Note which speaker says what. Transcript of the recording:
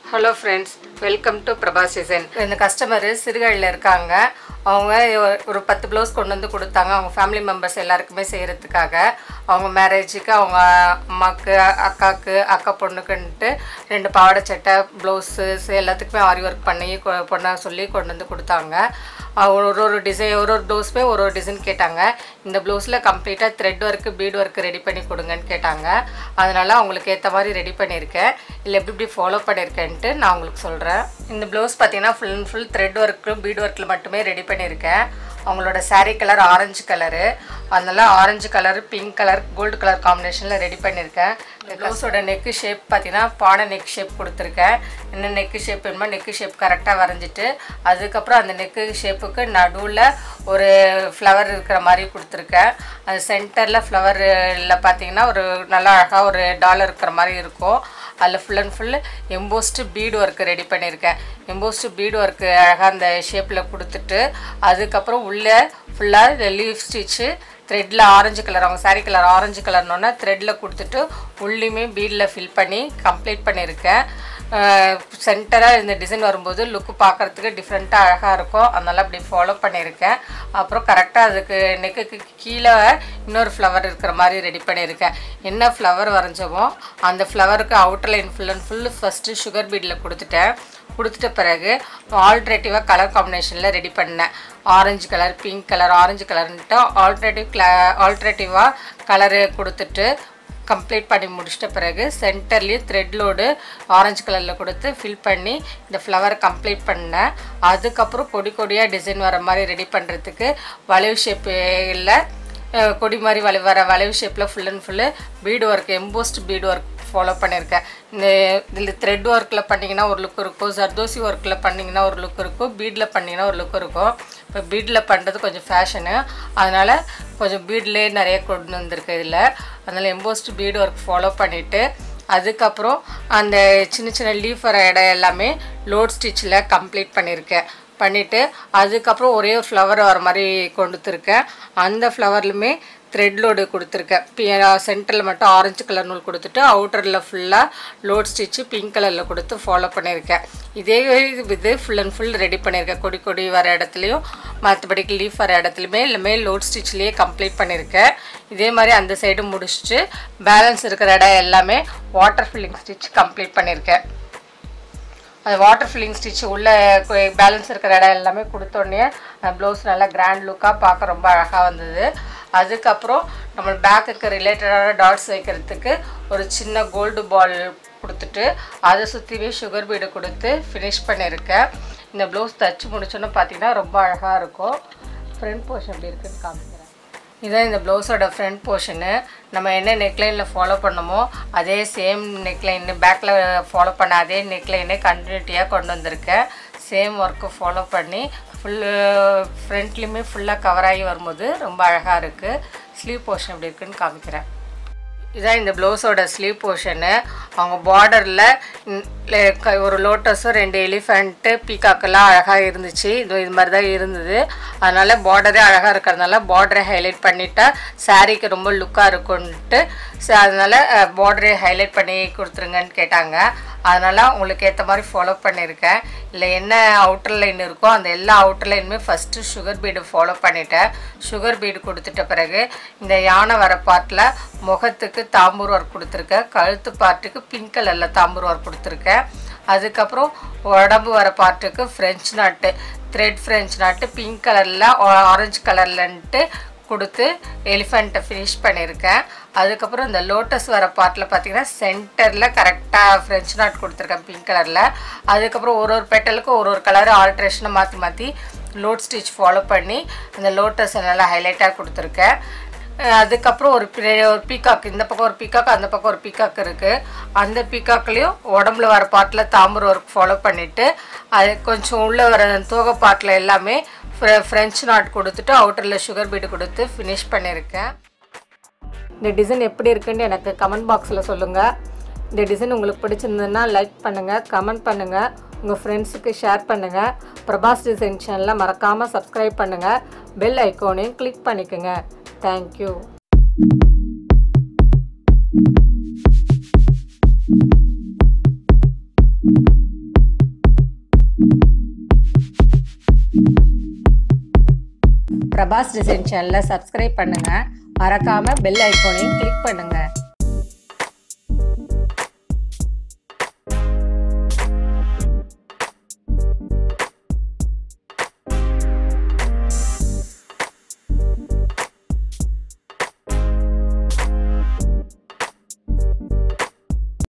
Speaker 1: hello friends welcome to Prabha season இந்த customer சிறுகழியில் இருக்காங்க அவங்க ஒரு- ஒரு பத்து ப்ளவுஸ் கொண்டு வந்து கொடுத்தாங்க அவங்க ஃபேமிலி மெம்பர்ஸ் எல்லாருக்குமே செய்கிறதுக்காக அவங்க மேரேஜுக்கு அவங்க அம்மாவுக்கு அக்காவுக்கு அக்கா பொண்ணுக்குன்ட்டு ரெண்டு பாவாடை சட்டை ப்ளவுஸஸ் எல்லாத்துக்குமே ஆரி ஒர்க் பண்ணி கொ- பண்ண சொல்லி கொண்டு வந்து கொடுத்தாங்க அவங்க ஒரு ஒரு டிசைன் ஒரு ஒரு ப்ளவுஸுமே ஒரு ஒரு டிசைன் கேட்டாங்க இந்த ப்ளவுஸில் கம்ப்ளீட்டாக thread work bead work ready பண்ணி கொடுங்கன்னு கேட்டாங்க அதனால் அவங்களுக்கு ஏற்ற மாதிரி ரெடி பண்ணியிருக்கேன் இல்லை எப்படி எப்படி ஃபாலோ பண்ணியிருக்கேன்ட்டு நான் உங்களுக்கு சொல்கிறேன் இந்த ப்ளவுஸ் பார்த்தீங்கன்னா full and full thread work bead ஒர்க்கில் மட்டுமே ரெடி பண்ணியிருக்கேன் அவங்களோட saree கலர் ஆரஞ்சு கலரு அதனால orange colour pink colour gold colour காம்பினேஷனில் ரெடி பண்ணியிருக்கேன் இந்த ப்ளவுஸோட நெக்கு ஷேப் பார்த்தீங்கன்னா பானை நெக் ஷேப் கொடுத்துருக்கேன் என்ன நெக்கு ஷேப் வேணுமோ நெக்கு ஷேப் கரெக்டாக வரைஞ்சிட்டு அதுக்கப்புறம் அந்த நெக்கு ஷேப்புக்கு நடுவில் ஒரு ஃப்ளவர் இருக்கிற மாதிரி கொடுத்துருக்கேன் அது சென்டரில் ஃப்ளவரில் பார்த்தீங்கன்னா ஒரு நல்லா அழகாக ஒரு டாலர் இருக்கிற மாதிரி இருக்கும் அதில் full and full embossed bead work ready பண்ணியிருக்கேன் எம்போஸ்டு பீடு ஒர்க்கு அழகாக அந்த ஷேப்பில் கொடுத்துட்டு அதுக்கப்புறம் உள்ளே ஃபுல்லாக இந்த லீஃப் ஸ்டிச்சு த்ரெட்டில் ஆரஞ்சு கலர் அவங்க saree கலர் ஆரஞ்சு கலர்னோன்னா த்ரெட்டில் கொடுத்துட்டு உள்ளியுமே பீடில் ஃபில் பண்ணி கம்ப்ளீட் பண்ணியிருக்கேன் சென்டராக இந்த டிசைன் வரும்போது லுக்கு பார்க்குறதுக்கு டிஃப்ரெண்ட்டாக அழகாக இருக்கும் அதனால் அப்படி ஃபாலோ பண்ணியிருக்கேன் அப்புறம் கரெக்டாக அதுக்கு நெக்குக்கு கீழே இன்னொரு ஃப்ளவர் இருக்கிற மாதிரி ரெடி பண்ணியிருக்கேன் என்ன ஃப்ளவர் வரைஞ்சோமோ அந்த ஃப்ளவருக்கு outer line full and full first sugar bead கொடுத்துட்டேன் கொடுத்துட்ட பிறகு ஆல்ட்ரேட்டிவாக கலர் காம்பினேஷனில் ரெடி பண்ணேன் orange colour pink colour orange கலர்ன்ட்டு ஆல்ட்ரேட்டிவ் கிளா ஆல்ட்ரேட்டிவாக கலரு கொடுத்துட்டு கம்ப்ளீட் பண்ணி முடிச்சிட்ட பிறகு சென்டர்லேயும் த்ரெட் லோடு ஆரஞ்சு கலரில் கொடுத்து ஃபில் பண்ணி இந்த ஃப்ளவர் கம்ப்ளீட் பண்ணேன் அதுக்கப்புறம் கொடி கொடியாக டிசைன் வர மாதிரி ரெடி பண்ணுறதுக்கு வளைவு ஷேப்பில் கொடி மாதிரி வளை வர வளைவு ஷேப்பில் full and full bead work embossed bead work follow பண்ணியிருக்கேன் இந்த இதில் த்ரெட் ஒர்க்கில் பண்ணிங்கன்னா ஒரு லுக் இருக்கும் ஜர்தோசி ஒர்க்கில் பண்ணிங்கன்னா ஒரு லுக் இருக்கும் பீடில் பண்ணிங்கன்னா ஒரு லுக் இருக்கும் இப்போ பீடில் பண்ணுறது கொஞ்சம் ஃபேஷனு அதனால் கொஞ்சம் பீட்லேயே நிறைய கொண்டு வந்திருக்கு இதில் அதனால் எம்போஸ்ட் பீடு ஒர்க் ஃபாலோ பண்ணிவிட்டு அதுக்கப்புறம் அந்த சின்ன சின்ன லீஃப் வர இடம் எல்லாமே லோட் ஸ்டிச்சில் கம்ப்ளீட் பண்ணியிருக்கேன் பண்ணிவிட்டு அதுக்கப்புறம் ஒரே ஒரு ஃப்ளவர் வர மாதிரி கொடுத்துருக்கேன் அந்த ஃப்ளவர்லுமே த்ரெட் லோடு கொடுத்துருக்கேன் பி சென்டரில் மட்டும் ஆரஞ்சு கலர் நூல் கொடுத்துட்டு அவுட்டரில் ஃபுல்லாக லோட் ஸ்டிச்சு பிங்க் கலரில் கொடுத்து ஃபாலோ பண்ணியிருக்கேன் இதே இது ஃபுல் அண்ட் ஃபுல் ரெடி பண்ணியிருக்கேன் கொடி கொடி வர இடத்துலையும் மற்றபடிக்கு லீஃப் வர இடத்துலையுமே எல்லாமே லோட் ஸ்டிச்லேயே கம்ப்ளீட் பண்ணியிருக்கேன் இதே மாதிரி அந்த சைடு முடிச்சுட்டு பேலன்ஸ் இருக்கிற இடம் எல்லாமே வாட்டர் ஃபில்லிங் ஸ்டிச் கம்ப்ளீட் பண்ணியிருக்கேன் அது வாட்டர் ஃபில்லிங் ஸ்டிச் உள்ள பேலன்ஸ் இருக்கிற இடம் எல்லாமே கொடுத்தோடனே ப்ளவுஸ் நல்லா கிராண்ட் லுக்காக பார்க்க ரொம்ப அழகாக வந்தது அதுக்கப்புறம் நம்ம பேக்குக்கு ரிலேட்டடான டாட்ஸ் வைக்கிறதுக்கு ஒரு சின்ன கோல்டு பால் கொடுத்துட்டு அதை சுற்றிவே சுகர் பீடு கொடுத்து ஃபினிஷ் பண்ணியிருக்கேன் இந்த ப்ளவுஸ் தச்சு முடிச்சோன்னு பார்த்தீங்கன்னா ரொம்ப அழகாக இருக்கும் ஃப்ரண்ட் போர்ஷன் எப்படி இருக்குன்னு காமிக்கிறேன் இதான் இந்த ப்ளவுஸோட ஃப்ரண்ட் போர்ஷனு நம்ம என்ன நெக்லைனில் ஃபாலோ பண்ணமோ அதே சேம் நெக்லைன் பேக்கில் ஃபாலோ பண்ண அதே நெக்லைனே கண்டினியூட்டியாக கொண்டு வந்திருக்கேன் சேம் ஒர்க்கு ஃபாலோ பண்ணி ஃபுல்லு ஃப்ரண்ட்லேயுமே ஃபுல்லாக கவர் ஆகி வரும்போது ரொம்ப அழகாக இருக்குது ஸ்லீவ் போர்ஷன் எப்படி இருக்குன்னு காமிக்கிறேன் இதான் இந்த ப்ளவுஸோட ஸ்லீவ் போர்ஷனு அவங்க பார்டரில் ஒரு லோட்டஸும் ரெண்டு எலிஃபெண்ட்டு பீகாக்கெல்லாம் அழகாக இருந்துச்சு இது இது மாதிரி தான் இருந்தது அதனால் பார்டரே அழகாக இருக்கிறதுனால பார்டரை ஹைலைட் பண்ணிட்டா சாரீக்கு ரொம்ப லுக்காக இருக்கும்ன்ட்டு ச- அதனால பார்டரை ஹைலைட் பண்ணி கொடுத்துருங்கன்னு கேட்டாங்க அதனால் உங்களுக்கு ஏற்ற மாதிரி ஃபாலோ பண்ணியிருக்கேன் இல்லை என்ன அவுட்டர் லைன் இருக்கோ அந்த எல்லா அவுட்டர் லைனுமே ஃபஸ்ட்டு சுகர் பீடு ஃபாலோ பண்ணிட்டேன் சுகர் பீடு கொடுத்துட்ட பிறகு இந்த யானை வர பார்ட்டில் முகத்துக்கு தாம்பூர் ஒர்க் கொடுத்துருக்கேன் கழுத்து பார்ட்டுக்கு பிங்க் கலரில் தாம்பூர் ஒர்க் கொடுத்துருக்கேன் அதுக்கப்புறம் உடம்பு வர பார்ட்டுக்கு french knot thread french knot pink கலரில் ஆரஞ்சு கலர்லன்ட்டு கொடுத்து எலிஃபெண்ட்டை ஃபினிஷ் பண்ணியிருக்கேன் அதுக்கப்புறம் இந்த லோட்டஸ் வர பார்ட்டில் பார்த்தீங்கன்னா சென்டரில் கரெக்டாக ஃப்ரெஞ்ச் நாட் கொடுத்துருக்கேன் பிங்க் கலரில் அதுக்கப்புறம் ஒரு ஒரு பெட்டலுக்கும் ஒரு ஒரு கலர் ஆல்ட்ரேஷனை மாற்றி மாற்றி லோட் ஸ்டிச் ஃபாலோ பண்ணி அந்த லோட்டஸை நல்லா ஹைலைட்டாக கொடுத்துருக்கேன் அஹ் அதுக்கப்புறம் ஒரு பிர- ஒரு பீகாக் இந்த பக்கம் ஒரு பீகாக் அந்த பக்கம் ஒரு பீகாக் இருக்குது அந்த பீகாக்லேயும் உடம்புல வர பாட்டில் தாம்பூர் ஒர்க் ஃபாலோ பண்ணிவிட்டு அது கொஞ்சம் உள்ளே வர தோகை பாட்டில் எல்லாமே ஃப்ரெ- ஃப்ரெஞ்ச் நாட் கொடுத்துட்டு அவுட்டரில் சுகர் பீடு கொடுத்து ஃபினிஷ் பண்ணியிருக்கேன் இந்த டிசைன் எப்படி இருக்குன்னு எனக்கு கமெண்ட் பாக்ஸில் சொல்லுங்கள் இந்த டிசைன் உங்களுக்கு பிடிச்சிருந்ததுன்னா லைக் பண்ணுங்கள் கமெண்ட் பண்ணுங்கள் உங்கள் ஃப்ரெண்ட்ஸுக்கு ஷேர் பண்ணுங்கள் பிரபாஸ் டிசைன் சேனலை மறக்காமல் சப்ஸ்கிரைப் பண்ணுங்கள் பெல் ஐக்கோனையும் கிளிக் பண்ணிக்கோங்க தேங்க்யூ பிரபாஸ் டிசைன் சேனலை சப்ஸ்கிரைப் பண்ணுங்கள் மறக்காமல் பெல் ஐக்கானையும் கிளிக் பண்ணுங்கள்